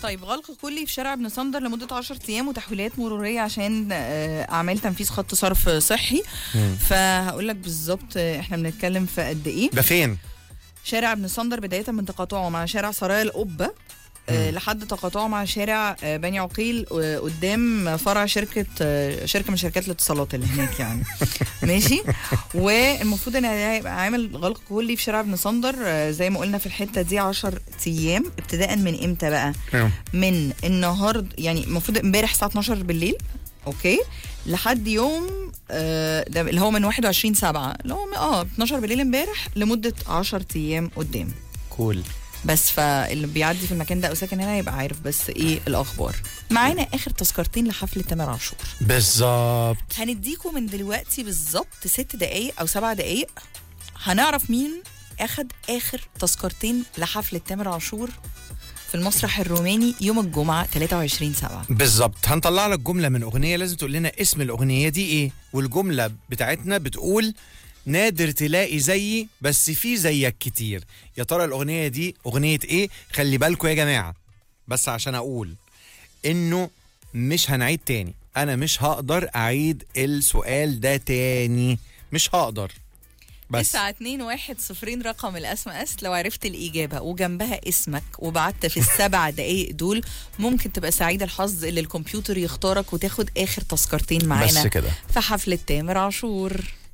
طيب غلق كلي في شارع ابن صندر لمدة 10 أيام وتحويلات مرورية عشان آه، أعمال تنفيذ خط صرف صحي فهقول لك بالظبط آه، احنا بنتكلم في قد إيه ده فين؟ شارع ابن صندر بداية من تقاطعه مع شارع سرايا القبة آه، لحد تقاطعه مع شارع آه، بني عقيل آه، قدام فرع شركة آه، شركة من شركات الاتصالات اللي هناك يعني ماشي والمفروض ان هيبقى عامل غلق كلي في شارع ابن صندر آه، زي ما قلنا في الحتة دي 10 ايام ابتداء من امتى بقى من النهارده يعني المفروض امبارح الساعه 12 بالليل اوكي لحد يوم آه ده اللي هو من 21 7 اللي هو اه 12 بالليل امبارح لمده 10 ايام قدام كول بس فاللي بيعدي في المكان ده او ساكن هنا يبقى عارف بس ايه الاخبار معانا اخر تذكرتين لحفله تامر عاشور بالظبط هنديكم من دلوقتي بالظبط ست دقايق او سبع دقايق هنعرف مين اخد اخر تذكرتين لحفله تامر عاشور في المسرح الروماني يوم الجمعه 23 7 بالظبط هنطلع لك جمله من اغنيه لازم تقول لنا اسم الاغنيه دي ايه والجمله بتاعتنا بتقول نادر تلاقي زيي بس في زيك كتير يا ترى الاغنيه دي اغنيه ايه خلي بالكم يا جماعه بس عشان اقول انه مش هنعيد تاني انا مش هقدر اعيد السؤال ده تاني مش هقدر بس 9 2 1 0 رقم الاس ام اس لو عرفت الاجابه وجنبها اسمك وبعت في السبع دقايق دول ممكن تبقى سعيد الحظ اللي الكمبيوتر يختارك وتاخد اخر تذكرتين معانا بس كده في حفله تامر عاشور